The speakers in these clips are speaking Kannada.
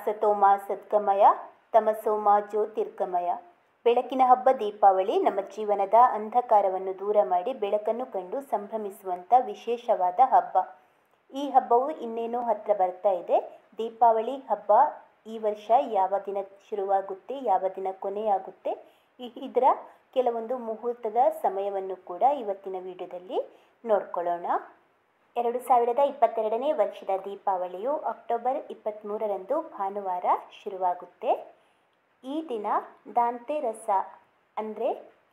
ಅಸತೋಮ ಸದ್ಗಮಯ ತಮಸೋಮ ಜ್ಯೋತಿರ್ಗಮಯ ಬೆಳಕಿನ ಹಬ್ಬ ದೀಪಾವಳಿ ನಮ್ಮ ಜೀವನದ ಅಂಧಕಾರವನ್ನು ದೂರ ಮಾಡಿ ಬೆಳಕನ್ನು ಕಂಡು ಸಂಭ್ರಮಿಸುವಂಥ ವಿಶೇಷವಾದ ಹಬ್ಬ ಈ ಹಬ್ಬವು ಇನ್ನೇನೋ ಹತ್ತಿರ ಬರ್ತಾ ಇದೆ ದೀಪಾವಳಿ ಹಬ್ಬ ಈ ವರ್ಷ ಯಾವ ದಿನ ಶುರುವಾಗುತ್ತೆ ಯಾವ ದಿನ ಕೊನೆಯಾಗುತ್ತೆ ಈ- ಇದರ ಕೆಲವೊಂದು ಮುಹೂರ್ತದ ಸಮಯವನ್ನು ಕೂಡ ಇವತ್ತಿನ ವಿಡಿಯೋದಲ್ಲಿ ನೋಡ್ಕೊಳ್ಳೋಣ ಎರಡು ಸಾವಿರದ ಇಪ್ಪತ್ತೆರಡನೇ ವರ್ಷದ ದೀಪಾವಳಿಯು ಅಕ್ಟೋಬರ್ ಇಪ್ಪತ್ತ್ಮೂರರಂದು ಭಾನುವಾರ ಶುರುವಾಗುತ್ತೆ ಈ ದಿನ ದಾಂತೆರಸ ಅಂದರೆ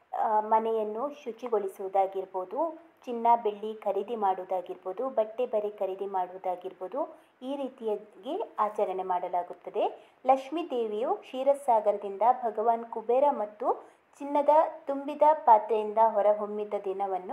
ಮನೆಯನ್ನು ಶುಚಿಗೊಳಿಸುವುದಾಗಿರ್ಬೋದು ಚಿನ್ನ ಬೆಳ್ಳಿ ಖರೀದಿ ಮಾಡುವುದಾಗಿರ್ಬೋದು ಬಟ್ಟೆ ಬರೆ ಖರೀದಿ ಮಾಡುವುದಾಗಿರ್ಬೋದು ಈ ರೀತಿಯಾಗಿ ಆಚರಣೆ ಮಾಡಲಾಗುತ್ತದೆ ಲಕ್ಷ್ಮೀ ದೇವಿಯು ಕ್ಷೀರಸಾಗರದಿಂದ ಭಗವಾನ್ ಕುಬೇರ ಮತ್ತು ಚಿನ್ನದ ತುಂಬಿದ ಪಾತ್ರೆಯಿಂದ ಹೊರಹೊಮ್ಮಿದ ದಿನವನ್ನು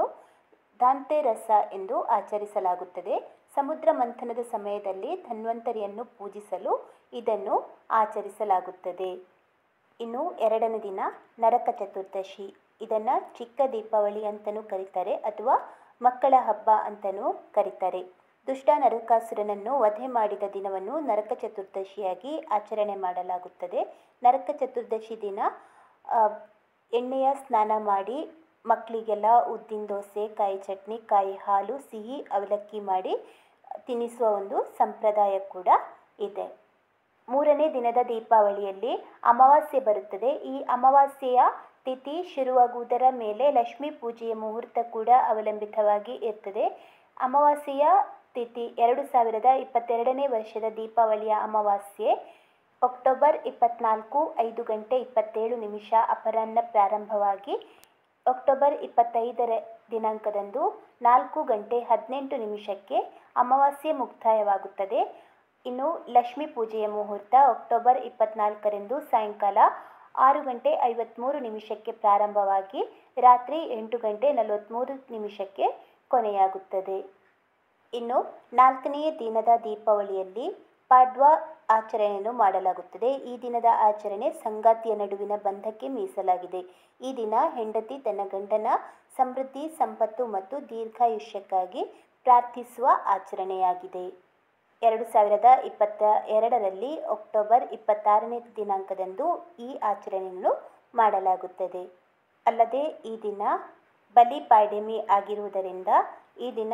ದಾಂತೆರಸ ಎಂದು ಆಚರಿಸಲಾಗುತ್ತದೆ ಸಮುದ್ರ ಮಂಥನದ ಸಮಯದಲ್ಲಿ ಧನ್ವಂತರಿಯನ್ನು ಪೂಜಿಸಲು ಇದನ್ನು ಆಚರಿಸಲಾಗುತ್ತದೆ ಇನ್ನು ಎರಡನೇ ದಿನ ನರಕ ಚತುರ್ದಶಿ ಇದನ್ನು ಚಿಕ್ಕ ದೀಪಾವಳಿ ಅಂತಲೂ ಕರೀತಾರೆ ಅಥವಾ ಮಕ್ಕಳ ಹಬ್ಬ ಅಂತಲೂ ಕರೀತಾರೆ ದುಷ್ಟ ನರಕಾಸುರನನ್ನು ವಧೆ ಮಾಡಿದ ದಿನವನ್ನು ನರಕ ಚತುರ್ದಶಿಯಾಗಿ ಆಚರಣೆ ಮಾಡಲಾಗುತ್ತದೆ ನರಕ ಚತುರ್ದಶಿ ದಿನ ಆ, ಎಣ್ಣೆಯ ಸ್ನಾನ ಮಾಡಿ ಮಕ್ಕಳಿಗೆಲ್ಲ ಉದ್ದಿನ ದೋಸೆ ಕಾಯಿ ಚಟ್ನಿ ಕಾಯಿ ಹಾಲು ಸಿಹಿ ಅವಲಕ್ಕಿ ಮಾಡಿ ತಿನ್ನಿಸುವ ಒಂದು ಸಂಪ್ರದಾಯ ಕೂಡ ಇದೆ ಮೂರನೇ ದಿನದ ದೀಪಾವಳಿಯಲ್ಲಿ ಅಮಾವಾಸ್ಯೆ ಬರುತ್ತದೆ ಈ ಅಮಾವಾಸ್ಯೆಯ ತಿಥಿ ಶುರುವಾಗುವುದರ ಮೇಲೆ ಲಕ್ಷ್ಮೀ ಪೂಜೆಯ ಮುಹೂರ್ತ ಕೂಡ ಅವಲಂಬಿತವಾಗಿ ಇರ್ತದೆ ಅಮಾವಾಸ್ಯೆಯ ತಿಥಿ ಎರಡು ಸಾವಿರದ ಇಪ್ಪತ್ತೆರಡನೇ ವರ್ಷದ ದೀಪಾವಳಿಯ ಅಮಾವಾಸ್ಯೆ ಅಕ್ಟೋಬರ್ ಇಪ್ಪತ್ನಾಲ್ಕು ಐದು ಗಂಟೆ ಇಪ್ಪತ್ತೇಳು ನಿಮಿಷ ಅಪರಾಹ್ನ ಪ್ರಾರಂಭವಾಗಿ ಅಕ್ಟೋಬರ್ ಇಪ್ಪತ್ತೈದರ ದಿನಾಂಕದಂದು ನಾಲ್ಕು ಗಂಟೆ ಹದಿನೆಂಟು ನಿಮಿಷಕ್ಕೆ ಅಮಾವಾಸ್ಯೆ ಮುಕ್ತಾಯವಾಗುತ್ತದೆ ಇನ್ನು ಲಕ್ಷ್ಮೀ ಪೂಜೆಯ ಮುಹೂರ್ತ ಅಕ್ಟೋಬರ್ ಇಪ್ಪತ್ನಾಲ್ಕರಂದು ಸಾಯಂಕಾಲ ಆರು ಗಂಟೆ ಐವತ್ತ್ಮೂರು ನಿಮಿಷಕ್ಕೆ ಪ್ರಾರಂಭವಾಗಿ ರಾತ್ರಿ ಎಂಟು ಗಂಟೆ ನಲವತ್ತ್ಮೂರು ನಿಮಿಷಕ್ಕೆ ಕೊನೆಯಾಗುತ್ತದೆ ಇನ್ನು ನಾಲ್ಕನೆಯ ದಿನದ ದೀಪಾವಳಿಯಲ್ಲಿ ಪಾಡ್ವಾ ಆಚರಣೆಯನ್ನು ಮಾಡಲಾಗುತ್ತದೆ ಈ ದಿನದ ಆಚರಣೆ ಸಂಗಾತಿಯ ನಡುವಿನ ಬಂಧಕ್ಕೆ ಮೀಸಲಾಗಿದೆ ಈ ದಿನ ಹೆಂಡತಿ ತನ್ನ ಗಂಡನ ಸಮೃದ್ಧಿ ಸಂಪತ್ತು ಮತ್ತು ದೀರ್ಘಾಯುಷ್ಯಕ್ಕಾಗಿ ಪ್ರಾರ್ಥಿಸುವ ಆಚರಣೆಯಾಗಿದೆ ಎರಡು ಸಾವಿರದ ಇಪ್ಪತ್ತ ಎರಡರಲ್ಲಿ ಅಕ್ಟೋಬರ್ ಇಪ್ಪತ್ತಾರನೇ ದಿನಾಂಕದಂದು ಈ ಆಚರಣೆಯನ್ನು ಮಾಡಲಾಗುತ್ತದೆ ಅಲ್ಲದೆ ಈ ದಿನ ಬಲಿಪಾಡ್ಯಮಿ ಆಗಿರುವುದರಿಂದ ಈ ದಿನ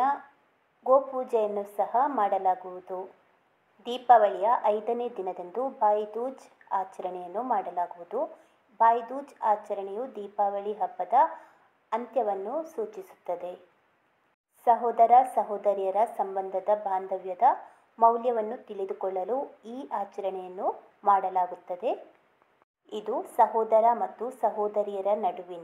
ಗೋಪೂಜೆಯನ್ನು ಸಹ ಮಾಡಲಾಗುವುದು ದೀಪಾವಳಿಯ ಐದನೇ ದಿನದಂದು ಬಾಯಿದೂಜ್ ಆಚರಣೆಯನ್ನು ಮಾಡಲಾಗುವುದು ಬಾಯಿದೂಜ್ ಆಚರಣೆಯು ದೀಪಾವಳಿ ಹಬ್ಬದ ಅಂತ್ಯವನ್ನು ಸೂಚಿಸುತ್ತದೆ ಸಹೋದರ ಸಹೋದರಿಯರ ಸಂಬಂಧದ ಬಾಂಧವ್ಯದ ಮೌಲ್ಯವನ್ನು ತಿಳಿದುಕೊಳ್ಳಲು ಈ ಆಚರಣೆಯನ್ನು ಮಾಡಲಾಗುತ್ತದೆ ಇದು ಸಹೋದರ ಮತ್ತು ಸಹೋದರಿಯರ ನಡುವಿನ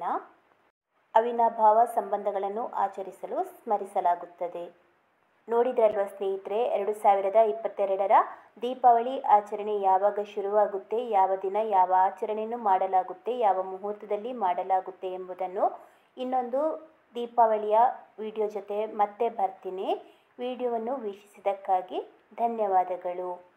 ಅವಿನಾಭಾವ ಸಂಬಂಧಗಳನ್ನು ಆಚರಿಸಲು ಸ್ಮರಿಸಲಾಗುತ್ತದೆ ನೋಡಿದ್ರಲ್ವ ಸ್ನೇಹಿತರೆ ಎರಡು ಸಾವಿರದ ಇಪ್ಪತ್ತೆರಡರ ದೀಪಾವಳಿ ಆಚರಣೆ ಯಾವಾಗ ಶುರುವಾಗುತ್ತೆ ಯಾವ ದಿನ ಯಾವ ಆಚರಣೆಯನ್ನು ಮಾಡಲಾಗುತ್ತೆ ಯಾವ ಮುಹೂರ್ತದಲ್ಲಿ ಮಾಡಲಾಗುತ್ತೆ ಎಂಬುದನ್ನು ಇನ್ನೊಂದು ದೀಪಾವಳಿಯ ವಿಡಿಯೋ ಜೊತೆ ಮತ್ತೆ ಬರ್ತೀನಿ ವಿಡಿಯೋವನ್ನು ವೀಕ್ಷಿಸಿದ್ದಕ್ಕಾಗಿ ಧನ್ಯವಾದಗಳು